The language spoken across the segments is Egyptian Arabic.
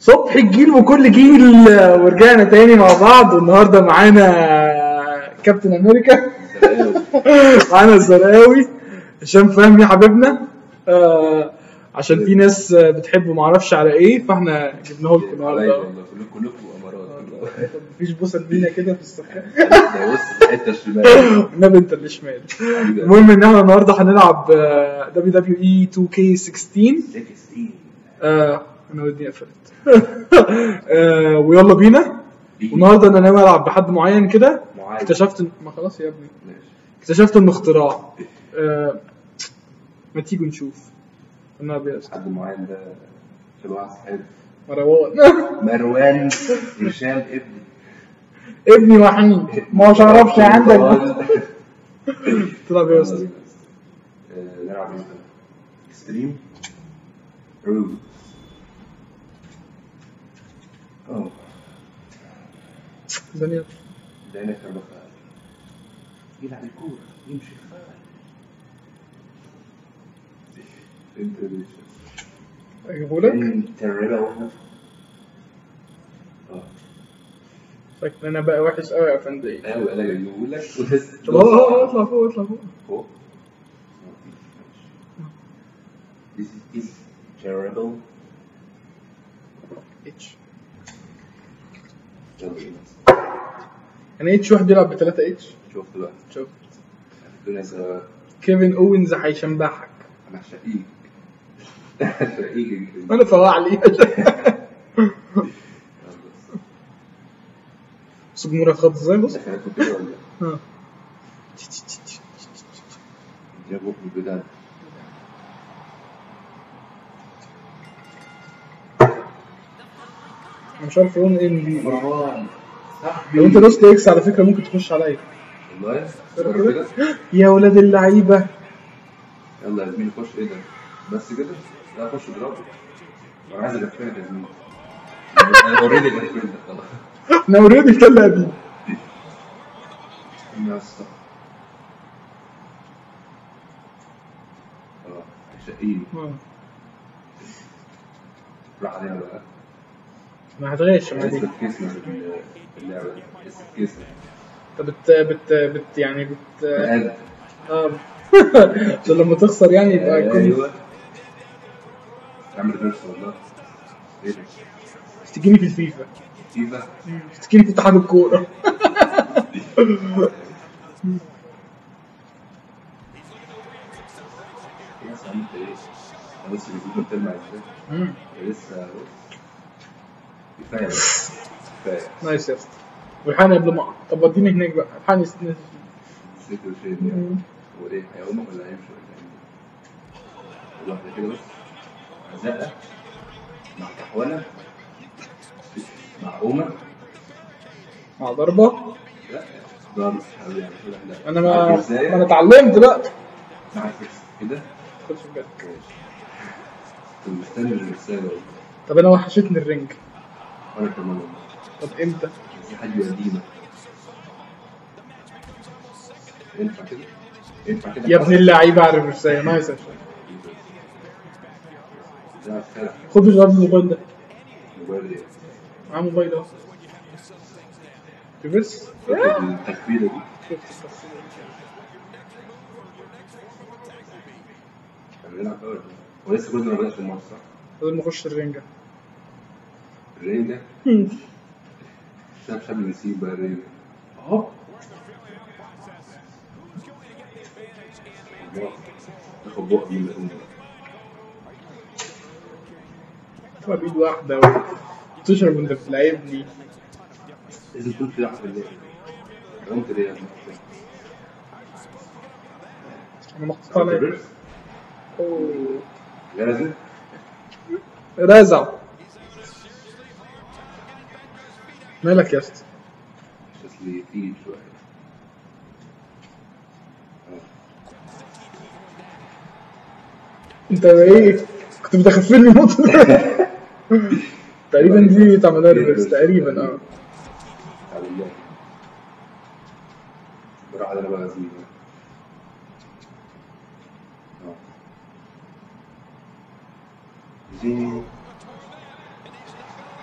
صبح الجيل وكل جيل ورجعنا تاني مع بعض والنهارده معانا كابتن امريكا معانا الزرقاوي هشام فهمي حبيبنا آه عشان في ناس بتحبه معرفش على ايه فاحنا جبناه لكم النهارده والله كلكم كلكم امارات مفيش بوسه لينا كده في السخان ده بص في الحته الشمال النبي انت اللي شمال المهم ان احنا النهارده هنلعب دبليو دبليو اي 2 كي 16 16 آه انا ودني قفلت آه ويلا بينا والنهارده انا ناوي العب بحد معين كده معين. اكتشفت إن... ما خلاص يا ابني ماشي اكتشفت انه اختراع آه ما تيجوا نشوف انا ابيض حد معين ده شبه واحد صاحبي مروان مروان هشام ابني ابني وحيد ما هو شربش عندك تلعب ايه يا استاذ آه، نلعب ايه اكستريم روز اه ثانية دانا كربخال يلعب الكورة يمشي خفاف انت اجيبه لك انت ريبل اه شكل انا بقى وحش قوي يا فندق ايوه انا جايبه لك ولسه طب اه اه اطلع فوق اطلع فوق فوق This is terrible. اتش يلا بينا. يعني اتش واحد بيلعب ب 3 اتش شفت بقى شوف الدنيا صغيرة كيفن اوينز هيشنبحك انا هشقيك هشقيك انا فواعلي بص جمهورك خد ازاي بص دخلت كده ولا ها. جابوك بالبداية انا مش عارف اقول ايه دي مروان لو انت دوست اكس على فكره ممكن تخش عليا والله جرب كده يا ولاد اللعيبه يلا يا زميلي خش ايه ده بس كده لا خش اضربه انا عايز اغفلك يا زميلي انا اوريدي غفلت خلاص انا اوريدي في تل ابيب يا اسطى اه هشقيني راح علينا بقى ما هتغش ما لسه دي في كيسنا في اللعبة دي لسه في كيسنا انت بت بت بت يعني بت بقد اه عشان لما تخسر يعني يبقى يكون ايوه اعمل ريفرس والله ايه ده؟ تجيني في الفيفا فيفا تجيني في اتحاد الكوره يا اسطى عملت ايه؟ انا بص بيجيبوا بتلمع ازاي؟ مم. لسه بص كفايه بس كفايه نايس يا اسطى والحقني قبل ما طب وديني هناك بقى الحقني ست- نسيت شيء يعني هو ايه هيقومك ولا هيمشي ولا ايه؟ واحده كده بس زقه مع كحوله مع قومه مع ضربه لا ضرب حبيبي لا انا مع ما ما الفرساية، انا اتعلمت بقى مع الفرس كده خدش بجد كنت مستني الرساله والله. طب انا وحشتني الرنج وانا كمان والله طب امتى في حد يودينا ينفع كده؟ ينفع كده؟ يا ابن اللعيبه على الرسايه نايس يا شباب. لا خير خد جواب الموبايل ده موبايل ايه؟ معاه موبايل اهو ريفرس التكبيره دي شفت التصوير. كان بيلعب قوي ولسه كل ما بدأش الماتش صح؟ لازم اخش الرنجة الرينجا شاب شاب نسيب بقى الرينجا اهو الله. تاخد بق من الأم تبقى بايد واحدة وتشرب وانت بتلعبني لازم تكون في لحظة الليل قمت ليه يا ابني؟ انا محطوط عليا ريفرس؟ أوه. لازم رازع مالك يا اسطى بس لي تقيل شوية انت ايه كنت متخفلني موت تقريبا دي تعملها ريفرس تقريبا اه على الله بروح على بقى زميلي اه زين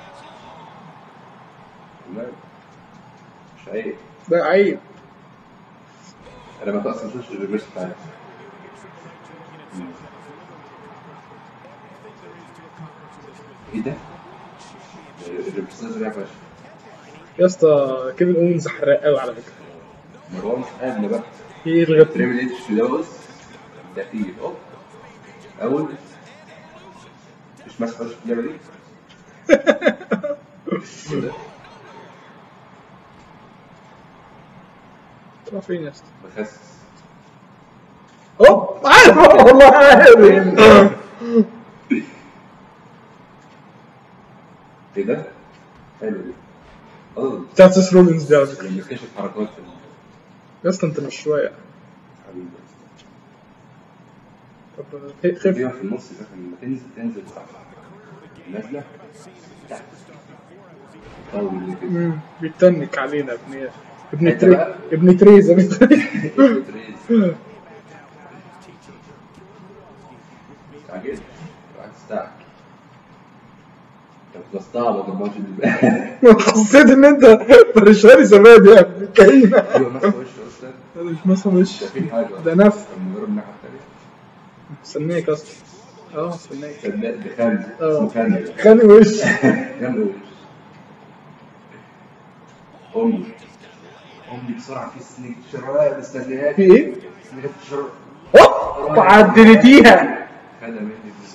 ومال مش عيب ده عيب انا ما اصلا شفتش الريفرس بتاعي ايه ده؟ الريفرس ده سريع فشخ يا اسطى كيفن اونز حراق قوي على فكره مروان قابل بقى ايه الغب تريبل اتش ده بص ده تقيل اهو اول مش ماسك خالص في اللعبه دي إيه ده؟ تروح فين يا اسطى بخسس اوه عارف والله عارف ايه ده؟ حلو دي اه بتاعت سيس رولينز دي على فكره لما يكتشف حركات في يا اسطى انت مش شويه حبيبي طب خ- خف دي في النص ده لما تنزل تنزل صح نازله تحت طول كده مم، بيتنك علينا ابن ابن أنت تري بقى؟ ابن تريزا ابن تريز. عجبني بالعكس بتاعك كنت بستعبط الماتش اللي حسيت ان انت فرشاني زبادي يا ابن كريمه ايوه ماسك وش اصلا انا مش مثلا مش ده في حاجه ده نف لما نجرب الناحيه التانيه استناك اصلا اه استناك صدق ده خان اه. اسمه خان خاني وش جنب وش امي امي بسرعه في سنيك شرايط مستنياك في ايه؟ سنيك شرايط هوب عدلتيها خدها مني في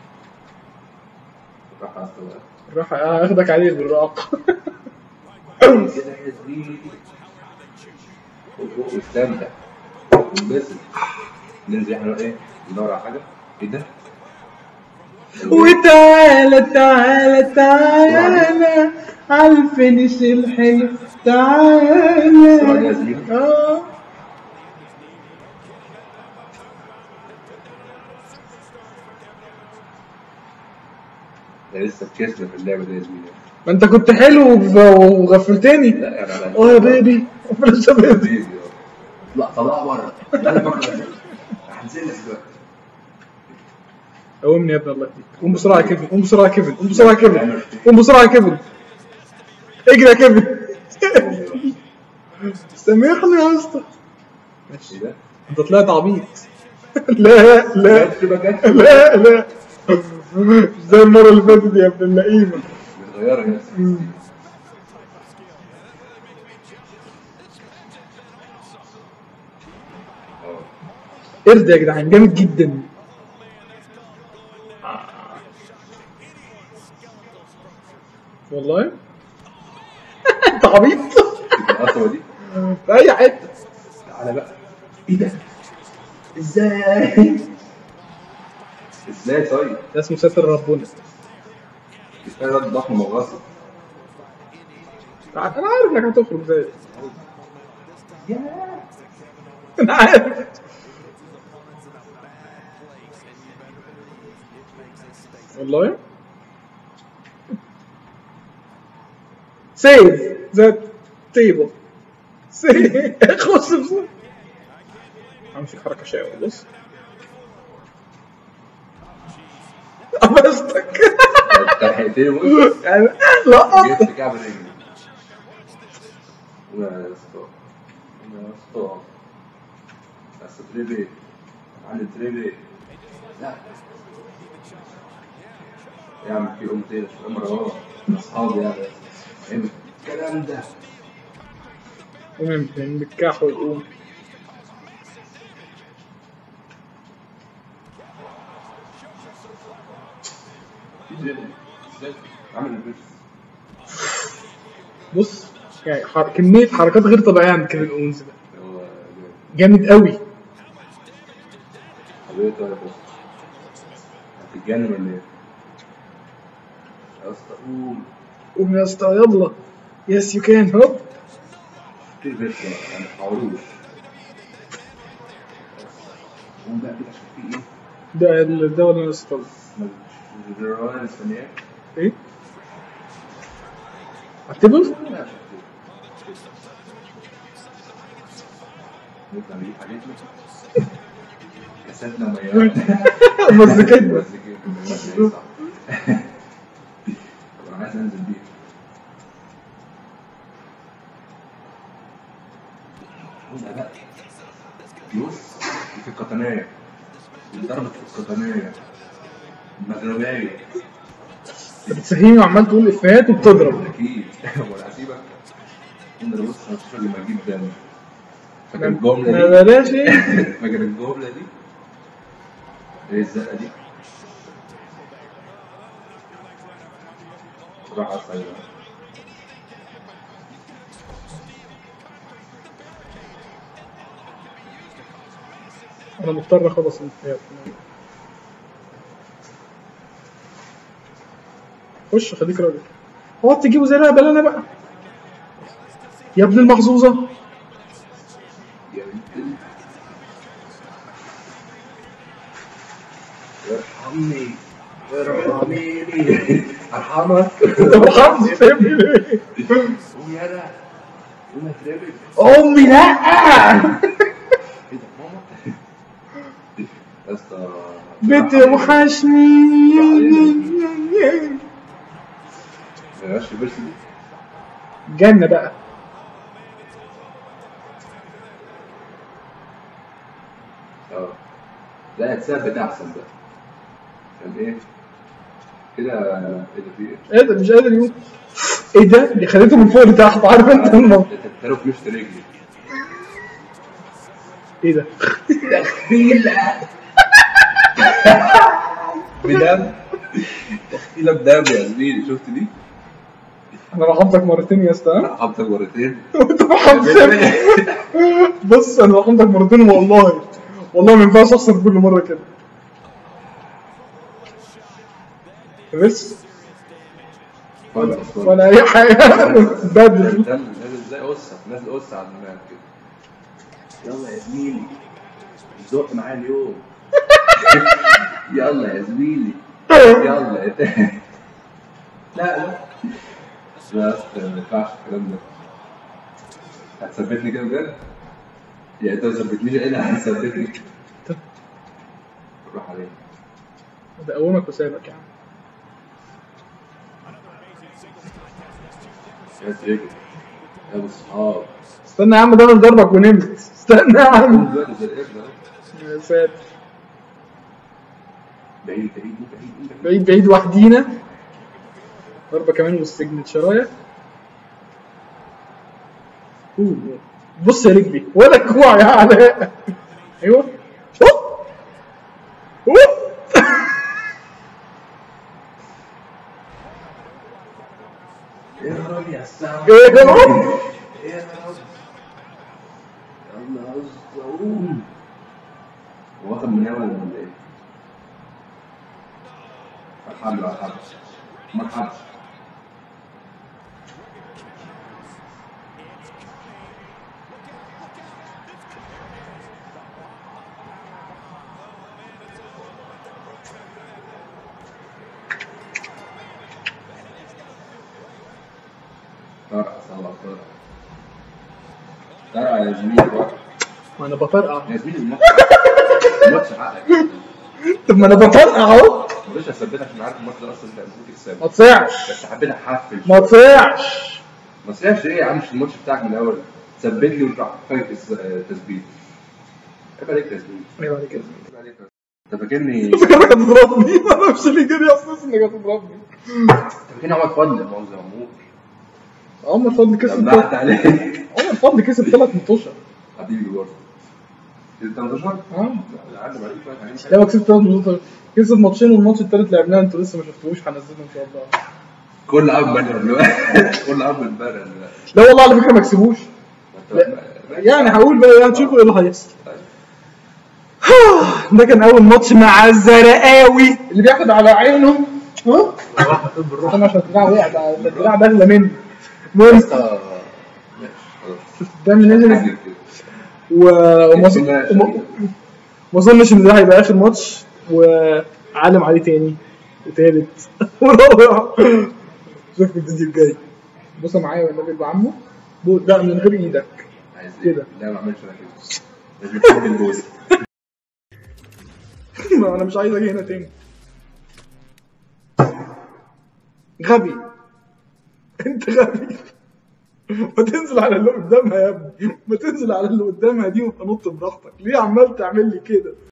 راح استوى راح اخدك عليه بالراقه كده يا زميلي واستمتع وانبسط ننزل احنا ايه ندور على حاجه ايه ده؟ وتعالى تعالى تعالى على الفينش الحلو تعالى السرعه دي يا زميلي اه ده لسه بكسبه في اللعبه دي يا زميلي ما انت كنت حلو وغ- وغفلتني لا يعني على اه يا بيبي فلاش يا بيبي بيبي لا طلع بره لا بكره هنزل لك دلوقتي قومني يا ابن الله يهديك قوم بسرعه يا كيفن قوم بسرعه يا كيفن قوم بسرعه يا كيفن قوم بسرعه يا كيفن اجري يا كيفن سامحني يا اسطى ايه ده؟ انت طلعت عبيط لا لا جاتش ما جاتش لا لا مش زي المره اللي فاتت يا ابن اللئيمه متغيره يا زميلي اه قرد يا جدعان جامد جدا والله انت عبيط القطوه دي في اي حته تعالى بقى ايه ده؟ ازاي؟ ازاي طيب؟ ده اسمه ساتر ربنا كفايه ده ضخم وغاصب انا عارف انك هتخرج زي انا عارف والله سيف ذات تيبل سيف خش بسرعة عم فيك حركة شقوة بص قفشتك تلحقتني بص يعني لا جبت كعب رجلي يا اسطى يا اسطى بس تريبي عندي تريبي لا يا عم في ام تاني شو امر ورا اصحابي يعني ايه الكلام ده قوم من بالكاح ويقوم في تريبي ازاي عامل البيس بص يعني حر... كمية حركات غير طبيعية عند كيفن اونز ده هو جامد قوي حبيبي يا بص هتتجنن ولا ايه؟ يا اسطى قوم قوم يا اسطى يلا يس يو كان هوب في بيت انا حاولوش قوم بقى كده عشان في ايه؟ ده ال- ده ولا اسطى الجيران مستنياك ايه؟ اكتبه؟ لا نطلع نجيب حاجتنا كاساتنا مياه مزيكتنا مزيكتنا طب انا عايز انزل بيها خدها بقى بص في القطنية ضربت في القطنية المغربية انت بتسهيني وعمال تقول افيهات وبتضرب اكيد ولا هسيبك انت بص هتشوف لما اجيب دم فاكر الجملة ما دي بلاش ايه فاكر الجملة دي ايه الزقة دي راح اصلا انا مضطر اخلص الافيهات خش خليك راجل اقعد تجيبه زي الهبل انا بقى يا ابن المحظوظه يا بنت ارحمني ارحميني ارحمك انت محظوظ سايبني ليه قوم يلا قوم اتربك امي لا ايه ده ماما يا اسطى بنت وحشني ما يبقاش في بيرسي دي جنة بقى اه لا اتثبت احسن بقى كان ايه كده ايه ده في ايه؟ ايه ده مش قادر يقول ايه ده دي خدته من فوق لتحت عارف انت الموضوع ده تلو فلوس رجلي ايه ده تخفيلة بدم تخفيلة بدم يا زميلي شفت دي؟ انا رحمتك مرتين يا اسطى ها؟ انا حاطط مرتين وانت رحمتك بص انا رحمتك مرتين والله والله ما ينفعش اخسر كل مره كده بس ولا ولا اي حاجه بدل نازل ازاي قصة نازل قصة على الدماغ كده يلا يا زميلي زق معايا اليوم يلا يا زميلي يلا يا تاني لا لا لا يا اسطى ما ينفعش الكلام ده هتثبتني كده بجد؟ يعني انت ما ثبتنيش ايه اللي هتثبتني؟ روح عليك ده قومك وسابك يا عم يا رجل يا ابو الصحاب استنى يا عم ده انا ضربك ونمت استنى يا عم قوم دلوقتي زي الابن اهو يا ساتر بعيد بعيد بعيد بعيد بعيد بعيد وحدينا ضربة كمان والسجن شراية أوه. بص يا رجلي ولا كوع يا علاء ايوه أوه. أوه. ايه يا راجل يا الساعة ايه ده ايه يا راجل يلا قوم هو واخد مناولة ولا ايه؟ مرحبا مرحبا مرحبا طرق صلى طرق طرق يا زميلي بقى ما انا بطرقع يا زميلي الماتش الماتش حقك طب ما انا بطرقع اهو مش هثبتك عشان عارف الماتش ده اصلا انت المفروض ما تكسبه تصيعش بس حبيت احفل ما تصيعش ما سيبش ايه يا عم مش الماتش بتاعك من الاول ثبت لي وتروح فايت تثبيت عيب عليك تثبيت ايوه عليك كده عيب عليك انت فاكرني فكرك هتضربني ما اعرفش ليه جري اصلا انك هتضربني انت فاكرني عمر فضل يا مؤاخذه مأمور عمر فضل كسب طلعت عليك عمر فضل كسب ثلاث مطوشه حبيبي برضه كده 18 اه عدى عليك بقى يعني لا ما كسبت ثلاث مطوشات كسب ماتشين والماتش الثالث لعبناه انتوا لسه ما شفتوهوش هنزله ان شاء الله كل عام بنر دلوقتي كل عام بنر دلوقتي لا والله على فكره ما كسبوش لا. يعني هقول بقى هتشوفوا ايه اللي هيحصل ده كان اول ماتش مع الزرقاوي اللي بياخد على عينه ها طبعا عشان الدراع وقع ده ده الدراع داخله مني المهم ماشي خلاص شفت الدم نزل حاجة كده. و وما أظن- وما- ما اظنش ان ده هيبقى اخر ماتش وعالم عليه تاني وتالت ورابع شوف الفيديو الجاي بص معايا والنبي ابن عمه بو- ده من غير ايدك عايز ايه؟ كده. لا ما اعملش انا كده لازم تكون الجوز ما انا مش عايز اجي هنا تاني غبي انت غبي ما تنزل على اللي قدامها يا ابني ما تنزل على اللي قدامها دي وابقى نط براحتك ليه عمال تعمل لي كده